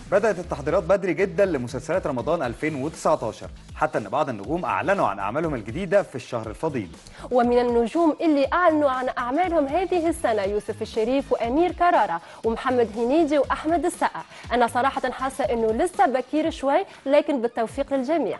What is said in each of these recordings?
بدأت التحضيرات بدري جدا لمسلسلات رمضان 2019 حتى ان بعض النجوم اعلنوا عن اعمالهم الجديدة في الشهر الفضيل ومن النجوم اللي أعلنوا عن أعمالهم هذه السنة يوسف الشريف وأمير كرارة ومحمد هنيدي وأحمد السقا أنا صراحة حاسة أنه لسه بكير شوي لكن بالتوفيق للجميع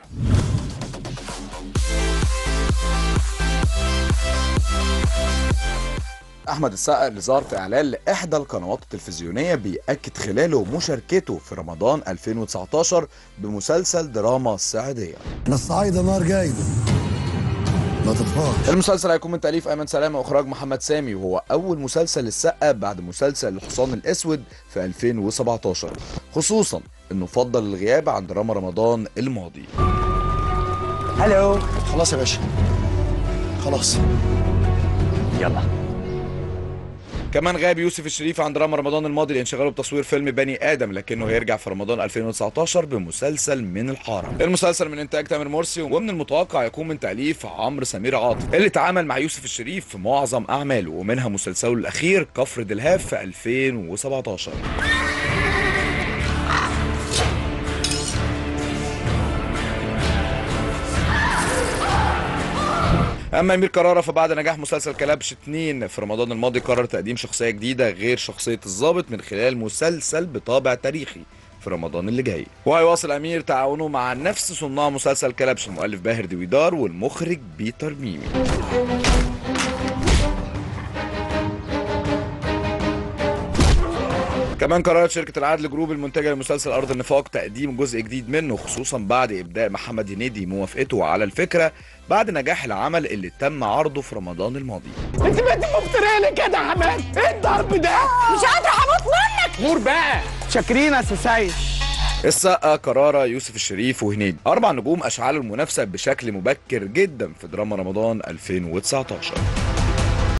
احمد السقا اللي ظهر في اعلان لاحدى القنوات التلفزيونيه بيأكد خلاله مشاركته في رمضان 2019 بمسلسل دراما الصعيديه احنا الصعايده نار جايده ما تطفاش المسلسل هيكون من تأليف أيمن سلامة وإخراج محمد سامي وهو أول مسلسل للسقا بعد مسلسل الحصان الأسود في 2017 خصوصا إنه فضل الغياب عن دراما رمضان الماضي الو خلاص يا باشا خلاص يلا كمان غاب يوسف الشريف عن دراما رمضان الماضي لانشغاله بتصوير فيلم بني ادم لكنه هيرجع في رمضان 2019 بمسلسل من الحاره. المسلسل من انتاج تامر مرسي ومن المتوقع يكون من تاليف عمرو سمير عاطف اللي تعامل مع يوسف الشريف في معظم اعماله ومنها مسلسله الاخير كفر دلهاب في 2017. اما امير كرارة فبعد نجاح مسلسل كلبش 2 في رمضان الماضي قرر تقديم شخصيه جديده غير شخصيه الضابط من خلال مسلسل بطابع تاريخي في رمضان اللي جاي وهيواصل امير تعاونه مع نفس صناع مسلسل كلبش المؤلف باهر دويدار والمخرج بيتر ميمي كمان قررت شركة العدل جروب المنتجة لمسلسل أرض النفاق تقديم جزء جديد منه خصوصا بعد إبداء محمد هنيدي موافقته على الفكرة بعد نجاح العمل اللي تم عرضه في رمضان الماضي انت بقيت مفتريه ليه كده يا حماد ايه الضرب ده مش قادره هموت منك نور بقى شاكرين يا سيساي السقا كرارة يوسف الشريف وهنيدي أربع نجوم أشعلوا المنافسة بشكل مبكر جدا في دراما رمضان 2019